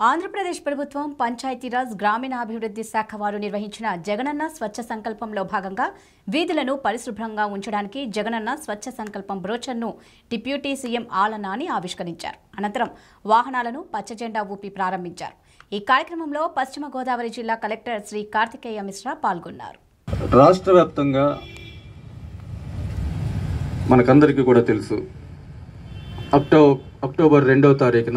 ఆంధ్రప్రదేశ్ ప్రభుత్వం పంచాయతీరాజ్ గ్రామీణాభివృద్ధి శాఖ వారు నిర్వహించిన జగనన్న స్వచ్ఛ సంకల్పంలో భాగంగా వీధులను పరిశుభ్రంగా ఉంచడానికి జగనన్న స్వచ్ఛ సంకల్పం బ్రోచర్ను డిప్యూటీ సీఎం ఆల నాని ఆవిష్కరించారు అనంతరం వాహనాలను పచ్చజెండా ఊపి ప్రారంభించారు ఈ కార్యక్రమంలో పశ్చిమ గోదావరి జిల్లా కలెక్టర్ శ్రీ కార్తికేయ మిశ్రా పాల్గొన్నారు రాష్ట్ర వ్యాప్తంగా మనకందరికీ కూడా తెలుసు అక్టో అక్టోబర్ రెండవ తారీఖున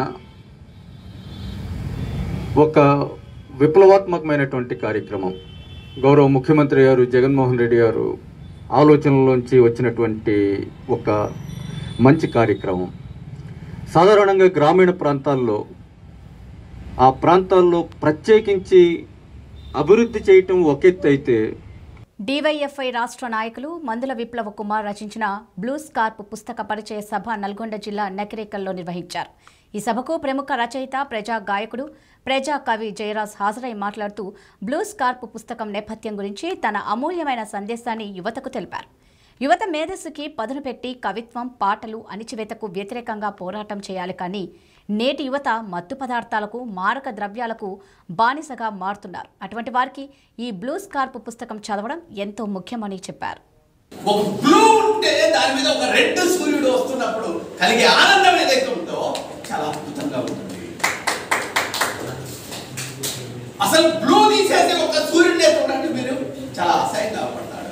ఒక విప్లవాత్మకమైనటువంటి కార్యక్రమం గౌరవ ముఖ్యమంత్రి గారు జగన్మోహన్ రెడ్డి గారు ఆలోచనలోంచి వచ్చినటువంటి ఒక మంచి కార్యక్రమం సాధారణంగా గ్రామీణ ప్రాంతాల్లో ఆ ప్రాంతాల్లో ప్రత్యేకించి అభివృద్ధి చేయటం ఒక ఎత్తు అయితే డివైఎఫ్ఐ రాష్ట్ర నాయకులు మందుల విప్లవ కుమార్ రచించిన బ్లూ స్కార్ప్ పుస్తక పరిచయ సభ నల్గొండ జిల్లా నకిరేకల్లో నిర్వహించారు ఈ సభకు ప్రముఖ రచయిత ప్రజా గాయకుడు ప్రజా కవి జయరాజ్ హాజరై మాట్లాడుతూ బ్లూ స్కార్ప్ పుస్తకం నేపథ్యం గురించి తన అమూల్యమైన సందేశాన్ని యువతకు తెలిపారు యువత మేధస్సుకి పదును పెట్టి కవిత్వం పాటలు అణిచివేతకు వ్యతిరేకంగా పోరాటం చేయాలి కానీ నేటి యువత మత్తు పదార్థాలకు మారక ద్రవ్యాలకు బానిసగా మారుతున్నారు అటువంటి వారికి ఈ బ్లూ స్కార్ప్ పుస్తకం చదవడం ఎంతో ముఖ్యమని చెప్పారు ఒక బ్లూ ఉంటే దాని మీద ఒక రెడ్ సూర్యుడు వస్తున్నప్పుడు కలిగే ఆనందం ఏదైతే ఉందో చాలా అద్భుతంగా ఉంటుంది అసలు బ్లూ తీసేసి ఒక సూర్యుడిని చూడండి మీరు చాలా అసహ్యంగా పడతాడు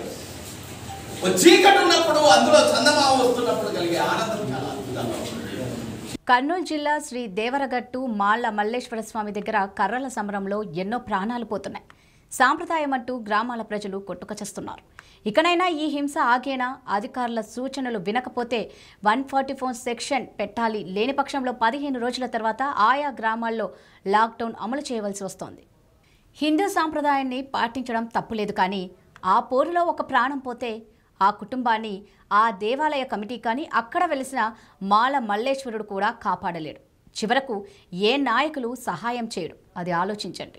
ఒక చీకటి ఉన్నప్పుడు అందులో చందమామ వస్తున్నప్పుడు కలిగే ఆనందం చాలా అద్భుతంగా ఉంటుంది కర్నూలు జిల్లా శ్రీ దేవరగట్టు మాళ్ల మల్లేశ్వర స్వామి దగ్గర కర్రల సమరంలో ఎన్నో ప్రాణాలు పోతున్నాయి సాంప్రదాయం అంటూ గ్రామాల ప్రజలు కొట్టుకొచ్చేస్తున్నారు ఇకనైనా ఈ హింస ఆగేనా అధికారుల సూచనలు వినకపోతే వన్ ఫార్టీ ఫోర్ సెక్షన్ పెట్టాలి లేని పక్షంలో పదిహేను రోజుల తర్వాత ఆయా గ్రామాల్లో లాక్డౌన్ అమలు చేయవలసి వస్తోంది హిందూ సాంప్రదాయాన్ని పాటించడం తప్పులేదు కానీ ఆ పోరులో ఒక ప్రాణం పోతే ఆ కుటుంబాన్ని ఆ దేవాలయ కమిటీ కానీ అక్కడ వెలిసిన మాల మల్లేశ్వరుడు కూడా కాపాడలేడు చివరకు ఏ నాయకులు సహాయం చేయడు అది ఆలోచించండి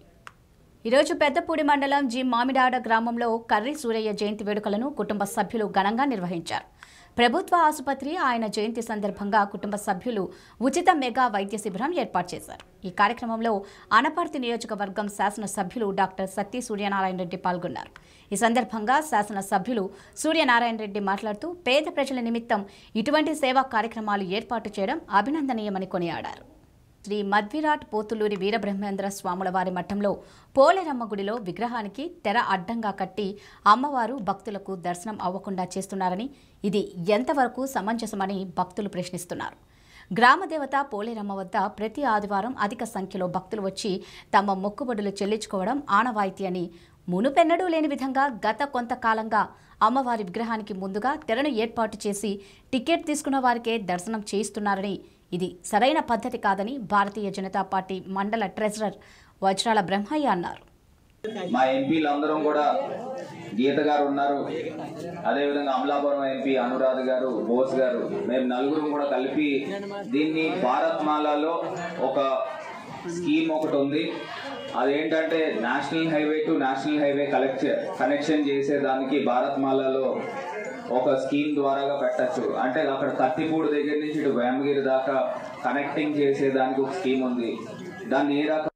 ఈరోజు పెద్దపూడి మండలం జి మామిడాడ గ్రామంలో కర్రి సూరయ్య జయంతి వేడుకలను కుటుంబ సభ్యులు ఘనంగా నిర్వహించారు ప్రభుత్వ ఆసుపత్రి ఆయన జయంతి సందర్భంగా కుటుంబ సభ్యులు ఉచిత మెగా వైద్య శిబిరం ఏర్పాటు చేశారు ఈ కార్యక్రమంలో అనపర్తి నియోజకవర్గం శాసనసభ్యులు డాక్టర్ సత్తి సూర్యనారాయణ రెడ్డి పాల్గొన్నారు ఈ సందర్భంగా శాసనసభ్యులు సూర్యనారాయణ రెడ్డి మాట్లాడుతూ పేద ప్రజల నిమిత్తం ఇటువంటి సేవా కార్యక్రమాలు ఏర్పాటు చేయడం అభినందనీయమని కొనియాడారు శ్రీ మధ్విరాట్ పోతులూరి వీరబ్రహ్మేంద్ర స్వాముల వారి మఠంలో పోలేరమ్మ గుడిలో విగ్రహానికి తెర అడ్డంగా కట్టి అమ్మవారు భక్తులకు దర్శనం అవ్వకుండా చేస్తున్నారని ఇది ఎంతవరకు సమంజసమని భక్తులు ప్రశ్నిస్తున్నారు గ్రామదేవత పోలేరమ్మ వద్ద ప్రతి ఆదివారం అధిక సంఖ్యలో భక్తులు వచ్చి తమ మొక్కుబడులు చెల్లించుకోవడం ఆనవాయితీ అని మునుపెన్నడూ లేని విధంగా గత కొంతకాలంగా అమ్మవారి విగ్రహానికి ముందుగా తెరను ఏర్పాటు చేసి టికెట్ తీసుకున్న వారికే దర్శనం చేయిస్తున్నారని ఇది సరైన పద్ధతి కాదని భారతీయ జనతా పార్టీ మండల ట్రెజరర్ వజ్రాల బ్రహ్మయ్య అన్నారు మా ఎంపీలు అందరం కూడా గీత గారు ఉన్నారు అదేవిధంగా అమలాపురం ఎంపీ అనురాధ గారు బోస్ గారు మేము నలుగురం కూడా కలిపి దీన్ని భారత్ మాలాలో ఒక స్కీమ్ ఒకటి ఉంది అదేంటంటే national highway to national highway collect connection చేసేదానికి భారత్ మాలాలో ఒక స్కీమ్ ద్వారాగా పెట్టచ్చు అంటే అక్కడ కత్తిపూడి దగ్గర నుంచి ఇటు వేమగిరి దాకా కనెక్టింగ్ చేసేదానికి ఒక స్కీమ్ ఉంది దాన్ని ఏ రకం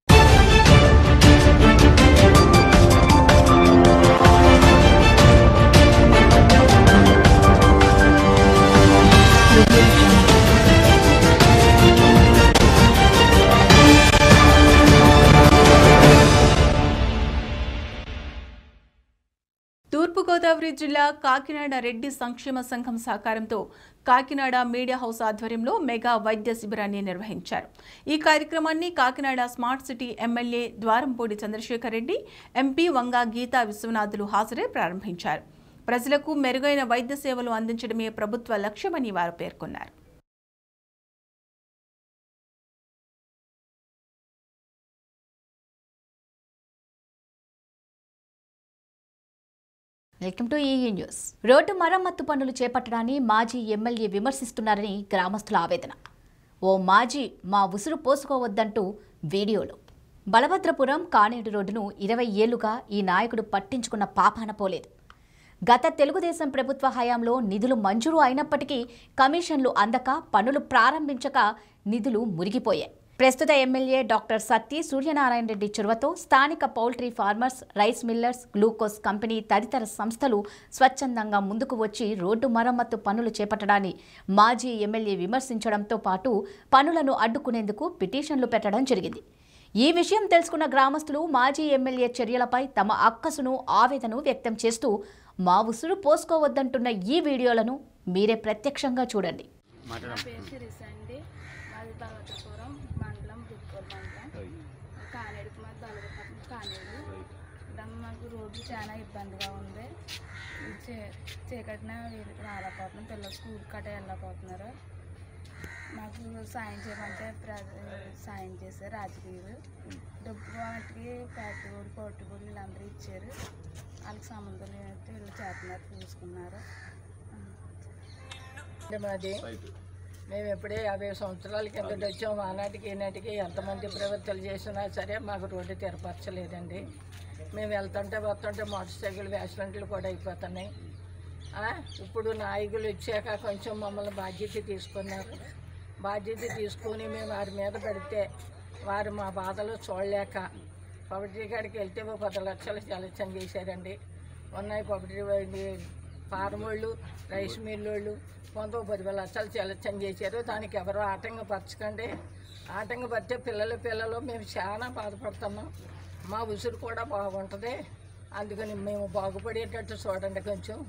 తూర్పుగోదావరి జిల్లా కాకినాడ రెడ్డి సంక్షేమ సంఘం సహకారంతో కాకినాడ మీడియా హౌస్ ఆధ్వర్యంలో మెగా వైద్య శిబిరాన్ని నిర్వహించారు ఈ కార్యక్రమాన్ని Kakinada smart city MLA Dwarampudi Chandrasekhar Reddy MP Vanga Geetha Viswanathulu హాజరై ప్రారంభించారు ప్రజలకు మెరుగైన వైద్య సేవలు అందించడమే ప్రభుత్వ లక్ష్యమని వారు పేర్కొన్నారు వెల్కమ్ టు ఈ న్యూస్ రోడ్డు మరమ్మత్తు పనులు చేపట్టడాన్ని మాజీ ఎమ్మెల్యే విమర్శిస్తున్నారని గ్రామస్తుల ఆవేదన ఓ మాజీ మా ఉసురు పోసుకోవద్దంటూ వీడియోలో బలభద్రపురం కానేడు రోడ్డును ఇరవై ఏళ్లుగా ఈ నాయకుడు పట్టించుకున్న పాపాన పోలేదు గత తెలుగుదేశం ప్రభుత్వ హయాంలో నిధులు మంజూరు అయినప్పటికీ కమిషన్లు అందక పనులు ప్రారంభించక నిధులు మురిగిపోయాయి ప్రస్తుత ఎమ్మెల్యే డాక్టర్ సత్తి సూర్యనారాయణ రెడ్డి చొరవతో స్థానిక poultry farmers rice millers glucose company తదితర సంస్థలు స్వచ్ఛందంగా ముందుకు వచ్చి రోడ్డు మరమ్మత్తు పనులు చేపట్టడాన్ని మాజీ ఎమ్మెల్యే విమర్శించడంతో పాటు పనులను అడ్డుకునేందుకు పిటిషన్లు పెట్టడం జరిగింది ఈ విషయం తెలుసుకున్న గ్రామస్తులు మాజీ ఎమ్మెల్యే చర్యలపై తమ అక్కసును ఆవేదన వ్యక్తం చేస్తూ మా ఉసురు పోసుకోవద్దంటున్న ఈ వీడియోలను మీరే ప్రత్యక్షంగా చూడండి నా పేరు శిరీష అండి మాది బలవతపురం మండలం బుక్కూరు మండలం కానేడుకు మాది బలవతపురం కానేడు ఇక్కడ మాకు రోడ్డు చాలా ఇబ్బందిగా ఉంది చే- చీకటిన వీళ్ళకి రాలేకపోతున్నాం పిల్లలు స్కూల్ కట్ట వెళ్ళకపోతున్నారు మాకు సాయం చేయమంటే ప్ర- సాయం చేశారు రాజకీయులు డబ్బు వాటికి పేటగూడి కోటిగూడి వీళ్ళందరూ ఇచ్చారు వాళ్ళకి సంబంధం లేనట్టు వీళ్ళు చేస్తున్నారు చూసుకున్నారు అంటే మాది మేము ఎప్పుడే యాభై సంవత్సరాల కిందట వచ్చాము ఆనాటికి ఈనాటికి ఎంతమంది ప్రవృత్తులు చేసినా సరే మాకు రోడ్డు తెరపరచలేదండి మేము వెళ్తుంటే వస్తుంటే మోటార్ సైకిల్ యాక్సిడెంట్లు కూడా అయిపోతున్నాయి ఆ, ఇప్పుడు నాయకులు వచ్చాక కొంచెం మమ్మల్ని బాధ్యత తీసుకున్నారు బాధ్యత తీసుకొని మేము వారి మీద పెడితే వారు మా బాధలు చూడలేక పబ్లిటీ కాడికి వెళ్తే ఓ పది లక్షలు సెలక్షన్ చేశారండి ఉన్నాయి పబ్లిటీ ఫార్మ్ వాళ్ళు రైస్ మిల్ వాళ్ళు కొంత ఓ పది లక్షలు సెలక్షన్ చేశారు దానికి ఎవరో ఆటంకపరచకండి ఆటంకపరిచే పిల్లలు పిల్లలు మేము చాలా బాధపడుతున్నాం మా ఉసురు కూడా బాగుంటుంది అందుకని మేము బాగుపడేటట్టు చూడండి కొంచెం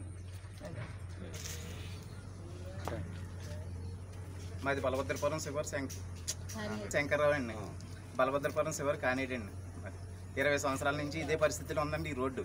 మాది బలభద్రపురం శివర్ శంక శంకర్రావు అండి బలభద్రపురం శివర్ కానిడండి మరి ఇరవై సంవత్సరాల నుంచి ఇదే పరిస్థితిలో ఉందండి ఈ రోడ్డు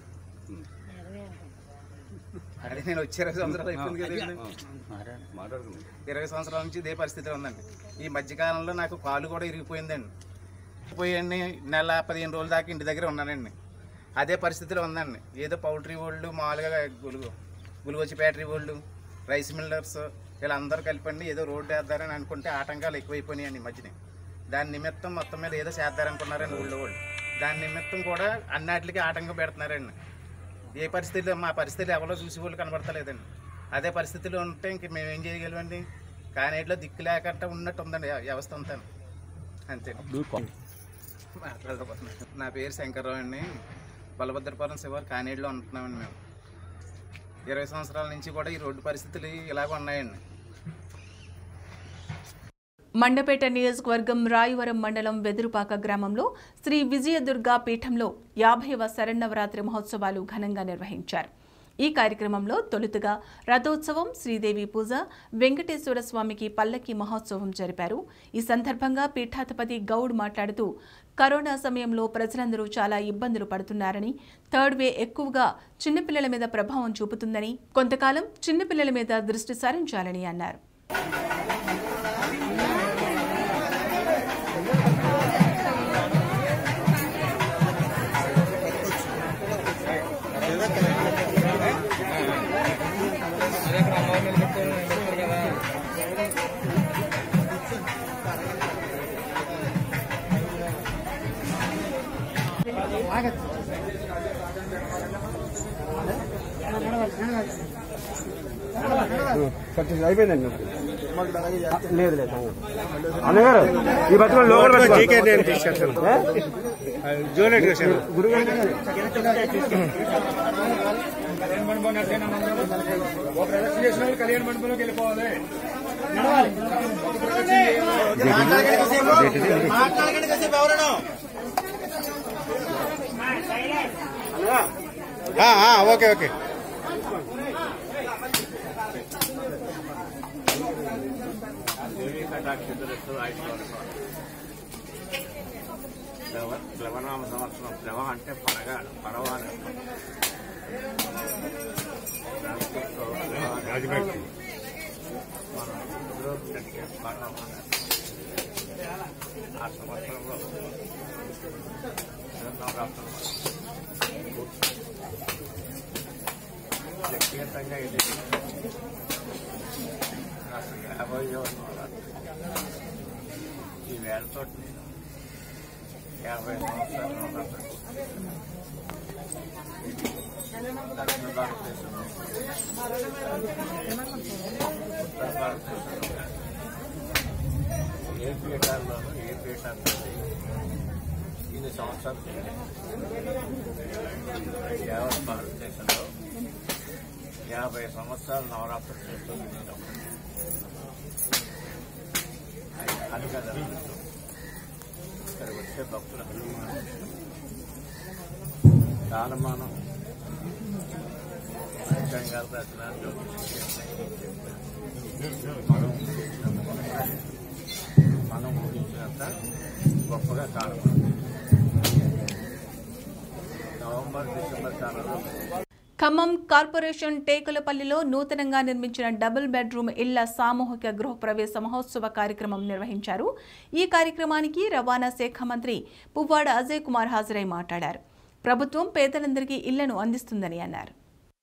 అదే నేను వచ్చి ఇరవై సంవత్సరాలు అయిపోయింది కదండి ఇరవై సంవత్సరాల నుంచి ఇదే పరిస్థితిలో ఉందండి ఈ మధ్యకాలంలో నాకు కాలు కూడా ఇరిగిపోయిందండి పోయండి నెల పదిహేను రోజుల దాకా ఇంటి దగ్గర ఉన్నానండి అదే పరిస్థితిలో ఉందండి ఏదో పౌల్ట్రీ వాళ్ళు మామూలుగా గులుగు గులుగొచ్చి బ్యాటరీ వాళ్ళు రైస్ మిల్లర్స్ వీళ్ళందరూ కలిపండి ఏదో రోడ్డు వేద్దారని అనుకుంటే ఆటంకాలు ఎక్కువైపోయినాయండి ఈ మధ్యనే దాని నిమిత్తం మొత్తం మీద ఏదో చేద్దారనుకున్నారండి ఊళ్ళో వాళ్ళు దాని నిమిత్తం కూడా అన్నిటికీ ఆటంకం పెడుతున్నారండి ఏ పరిస్థితిలో మా పరిస్థితులు ఎవరో చూసి వాళ్ళు కనబడతలేదండి అదే పరిస్థితిలో ఉంటే ఇంక మేము ఏం చేయగలమండి కానీ ఇట్లా దిక్కు లేకుండా ఉన్నట్టు ఉందండి వ్య- వ్యవస్థ అంతా అంతే మాట్లాడకపోతున్నాను నా పేరు శంకర్రావు అండి బలభద్రపురం శివారు కానేడులో ఉంటున్నామండి మేము ఇరవై సంవత్సరాల నుంచి కూడా ఈ రోడ్డు పరిస్థితులు ఇలాగ ఉన్నాయండి మండపేట నియోజకవర్గం రాయవరం మండలం వెదురుపాక గ్రామంలో శ్రీ విజయదుర్గా పీఠంలో యాభైవ శరన్నవరాత్రి మహోత్సవాలు ఘనంగా నిర్వహించారు ఈ కార్యక్రమంలో తొలుతగా రథోత్సవం శ్రీదేవి పూజ వెంకటేశ్వర స్వామికి పల్లకి మహోత్సవం జరిపారు ఈ సందర్భంగా పీఠాధిపతి గౌడ్ మాట్లాడుతూ కరోనా సమయంలో ప్రజలందరూ చాలా ఇబ్బందులు పడుతున్నారని థర్డ్ వే ఎక్కువగా చిన్నపిల్లల మీద ప్రభావం చూపుతుందని కొంతకాలం చిన్నపిల్లల మీద దృష్టి సారించాలని అన్నారు అయిపోయిందండి లేదు లేదు అన్నగారు ఈ బతుకులు లోపల నేను తీసుకెళ్తాను జూలెట్ గురుగారు కళ్యాణ మండపంలోకి వెళ్ళిపోవాలి ఓకే ఓకే ప్లవనామ సంవత్సరం ప్లవ అంటే పడగ పడవ అని రాజమండ్రి మనం పడవ ఆ సంవత్సరంలో నవరాత్రులు వ్యక్తిగతంగా ఇది అసలు యాభై నవరాత్రి ఈ వేళతో నేను యాభై సంవత్సరాలు ఉన్నప్పుడు దక్షిణ భారతదేశంలో ఉత్తర భారతదేశంలో ఏ పీఠాల్లోనూ ఏ పీఠ చేస్తుంది ఇన్ని సంవత్సరాలు యావత్ భారతదేశంలో యాభై సంవత్సరాలు నవరాత్రులు చేస్తుంది కనుక ఇక్కడ వచ్చే భక్తులకు దానమానం పంచాంగాల రచన మనం మనం ఊహించినంత గొప్పగా కారణం నవంబర్ డిసెంబర్ కాలంలో ఖమ్మం కార్పొరేషన్ టేకులపల్లిలో నూతనంగా నిర్మించిన డబుల్ బెడ్రూమ్ ఇళ్ల సామూహిక గృహప్రవేశ మహోత్సవ కార్యక్రమం నిర్వహించారు ఈ కార్యక్రమానికి రవాణా శాఖ మంత్రి పువ్వాడ అజయ్ కుమార్ హాజరై మాట్లాడారు ప్రభుత్వం పేదలందరికీ ఇళ్లను అందిస్తుందని అన్నారు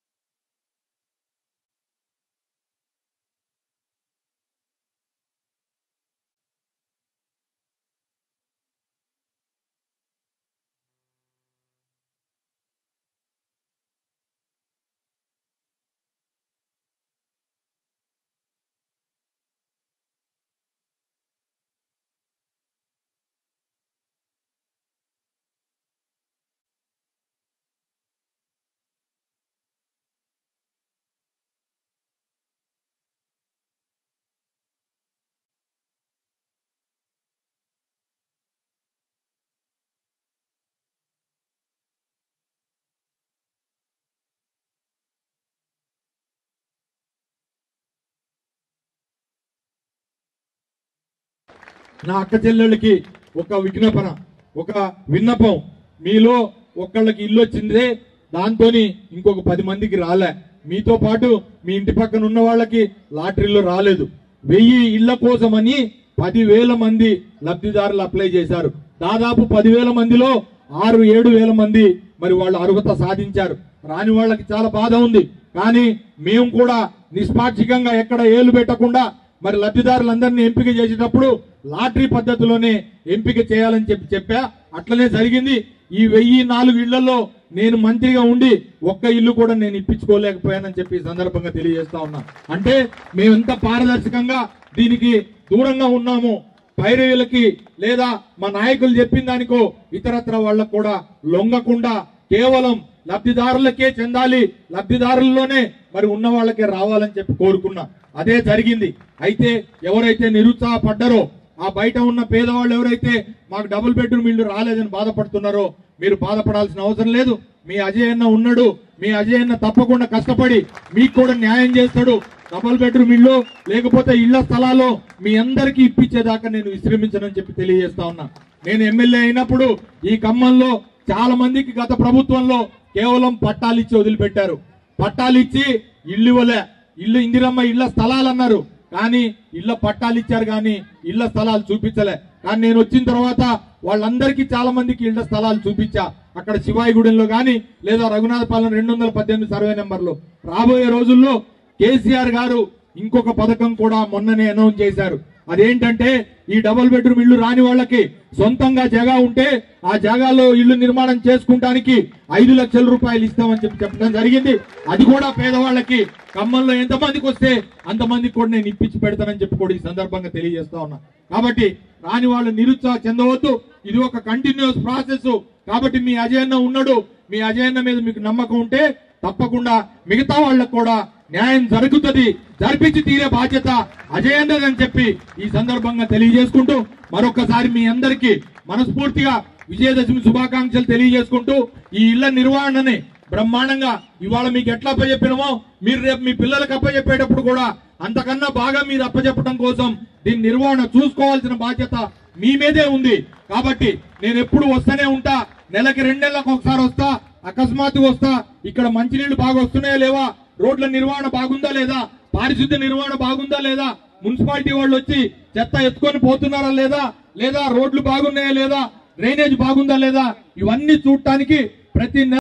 నా అక్క చెల్లెళ్ళకి ఒక విజ్ఞాపన ఒక విన్నపం మీలో ఒకళ్ళకి ఇల్లు వచ్చిందే దాంతోని ఇంకొక పది మందికి రాలే మీతో పాటు మీ ఇంటి పక్కన ఉన్న వాళ్ళకి లాటరీలో రాలేదు వెయ్యి ఇళ్ల కోసమని పదివేల మంది లబ్ధిదారులు అప్లై చేశారు దాదాపు పదివేల మందిలో ఆరు ఏడు వేల మంది మరి వాళ్ళు అర్హత సాధించారు రాని వాళ్ళకి చాలా బాధ ఉంది కానీ మేము కూడా నిష్పాక్షికంగా ఎక్కడ ఏలు పెట్టకుండా మరి లబ్ధిదారులందరినీ ఎంపిక చేసేటప్పుడు లాటరీ పద్ధతిలోనే ఎంపిక చేయాలని చెప్పి చెప్పా అట్లనే జరిగింది ఈ వెయ్యి నాలుగు ఇళ్లలో నేను మంత్రిగా ఉండి ఒక్క ఇల్లు కూడా నేను ఇప్పించుకోలేకపోయానని చెప్పి ఈ సందర్భంగా తెలియజేస్తా ఉన్నా అంటే మేము ఎంత పారదర్శకంగా దీనికి దూరంగా ఉన్నాము పైరవీలకి లేదా మా నాయకులు చెప్పిన దానికో ఇతరత్ర వాళ్ళకు కూడా లొంగకుండా కేవలం లబ్ధిదారులకే చెందాలి లబ్ధిదారుల్లోనే మరి ఉన్న వాళ్ళకే రావాలని చెప్పి కోరుకున్నా అదే జరిగింది అయితే ఎవరైతే నిరుత్సాహపడ్డారో ఆ బయట ఉన్న పేదవాళ్ళు ఎవరైతే మాకు డబుల్ బెడ్రూమ్ ఇల్లు రాలేదని బాధపడుతున్నారో మీరు బాధపడాల్సిన అవసరం లేదు మీ అజయ్ అన్న ఉన్నాడు మీ అజయ్ అన్న తప్పకుండా కష్టపడి మీకు కూడా న్యాయం చేస్తాడు డబుల్ బెడ్రూమ్ ఇల్లు లేకపోతే ఇళ్ల స్థలాలు మీ అందరికీ ఇప్పించేదాకా నేను విశ్రమించనని చెప్పి తెలియజేస్తా ఉన్నా నేను ఎమ్మెల్యే అయినప్పుడు ఈ ఖమ్మంలో చాలా మందికి గత ప్రభుత్వంలో కేవలం పట్టాలు ఇచ్చి వదిలిపెట్టారు పట్టాలు ఇచ్చి ఇల్లు ఇవ్వలే ఇల్లు ఇందిరమ్మ ఇళ్ల స్థలాలు అన్నారు కానీ ఇళ్ల పట్టాలు ఇచ్చారు కానీ ఇళ్ల స్థలాలు చూపించలే కానీ నేను వచ్చిన తర్వాత వాళ్ళందరికీ చాలా మందికి ఇళ్ల స్థలాలు చూపించా అక్కడ శివాయిగూడెంలో గాని లేదా రఘునాథపాలెం రెండు వందల పద్దెనిమిది సర్వే నెంబర్లో రాబోయే రోజుల్లో కేసీఆర్ గారు ఇంకొక పథకం కూడా మొన్ననే అనౌన్స్ చేశారు అదేంటంటే ఈ డబుల్ బెడ్రూమ్ ఇల్లు రాని వాళ్ళకి సొంతంగా జగా ఉంటే ఆ జగాలో ఇల్లు నిర్మాణం చేసుకుంటానికి ఐదు లక్షల రూపాయలు ఇస్తామని చెప్పి చెప్పడం జరిగింది అది కూడా పేదవాళ్ళకి ఖమ్మంలో ఎంతమందికి వస్తే అంతమందికి కూడా నేను ఇప్పించి పెడతానని చెప్పి కూడా ఈ సందర్భంగా తెలియజేస్తా ఉన్నా కాబట్టి రాని వాళ్ళు నిరుత్సాహ చెందవద్దు ఇది ఒక కంటిన్యూస్ ప్రాసెస్ కాబట్టి మీ అజయన్న ఉన్నాడు మీ అజయన్న మీద మీకు నమ్మకం ఉంటే తప్పకుండా మిగతా వాళ్ళకు కూడా న్యాయం జరుగుతుంది జరిపించి తీరే బాధ్యత అజయన్నదని చెప్పి ఈ సందర్భంగా తెలియజేసుకుంటూ మరొకసారి మీ అందరికీ మనస్ఫూర్తిగా విజయదశమి శుభాకాంక్షలు తెలియజేసుకుంటూ ఈ ఇళ్ల నిర్వహణని బ్రహ్మాండంగా ఇవాళ మీకు ఎట్లా అప్పచెప్పినమో మీరు రేపు మీ పిల్లలకు అప్పచెప్పేటప్పుడు కూడా అంతకన్నా బాగా మీరు అప్పచెప్పడం కోసం దీని నిర్వహణ చూసుకోవాల్సిన బాధ్యత మీ మీదే ఉంది కాబట్టి నేను ఎప్పుడు వస్తూనే ఉంటా నెలకి రెండు నెలలకు ఒకసారి వస్తా అకస్మాత్తుగా వస్తా ఇక్కడ మంచినీళ్లు బాగా వస్తున్నాయా లేవా రోడ్ల నిర్వహణ బాగుందా లేదా పారిశుద్ధ్య నిర్వహణ బాగుందా లేదా మున్సిపాలిటీ వాళ్ళు వచ్చి చెత్త ఎత్తుకొని పోతున్నారా లేదా లేదా రోడ్లు బాగున్నాయా లేదా డ్రైనేజ్ బాగుందా లేదా ఇవన్నీ చూడటానికి ప్రతి నెల